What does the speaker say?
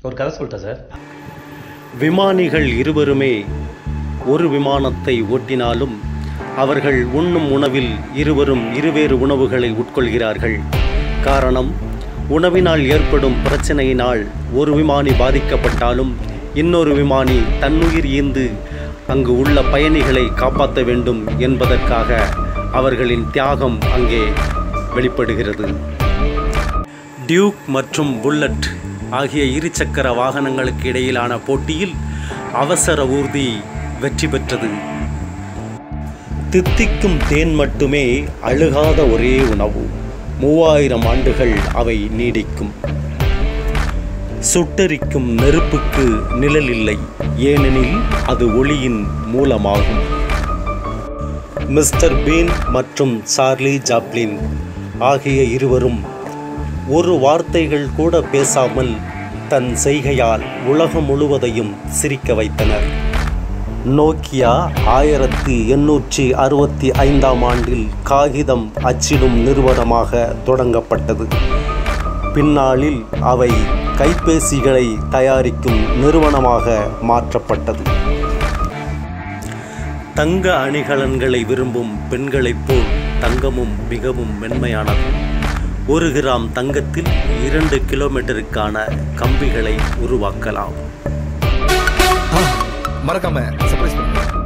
ஒரு கதை சொல்லிட்டேன் சார் விமானிகள் இருவருமே ஒரு விமானத்தை ஓட்டினாலும் அவர்கள் உண்ணும் உணவில் இருவரும் இருவேறு உணவுகளை உட்கொள்கிறார்கள் காரணம் உணவினால் ஏற்படும் பிரச்சனையினால் ஒரு விமானி பாதிக்கப்பட்டாலும் இன்னொரு விமானி தன்னுயிர் ஈந்து அங்கு உள்ள பயணிகளை காப்பாற்ற வேண்டும் என்பதற்காக அவர்களின் தியாகம் அங்கே வெளிப்படுகிறது டியூக் மற்றும் புல்லட் ஆகிய இருசக்கர வாகனங்களுக்கு இடையிலான போட்டியில் அவசர ஊர்தி வெற்றி பெற்றது தித்திக்கும் தேன் மட்டுமே அழுகாத ஒரே உணவு மூவாயிரம் ஆண்டுகள் அவை நீடிக்கும் சுட்டரிக்கும் நெருப்புக்கு நிழல் இல்லை ஏனெனில் அது ஒளியின் மூலமாகும் மிஸ்டர் பீன் மற்றும் சார்லி ஜாப்ளின் ஆகிய இருவரும் ஒரு வார்த்தைகள் கூட பேசாமல் தன் செய்கையால் உலகம் முழுவதையும் சிரிக்க வைத்தனர் நோக்கியா ஆயிரத்தி எண்ணூற்றி அறுபத்தி ஐந்தாம் ஆண்டில் காகிதம் அச்சிடும் நிறுவனமாக தொடங்கப்பட்டது பின்னாளில் அவை கைபேசிகளை தயாரிக்கும் நிறுவனமாக மாற்றப்பட்டது தங்க அணிகலன்களை விரும்பும் பெண்களைப் போல் தங்கமும் மிகவும் மென்மையானது ஒரு கிராம் தங்கத்தில் இரண்டு கிலோமீட்டருக்கான கம்பிகளை உருவாக்கலாம் மறக்காம சர்ப்ரைஸ் பண்ணுங்க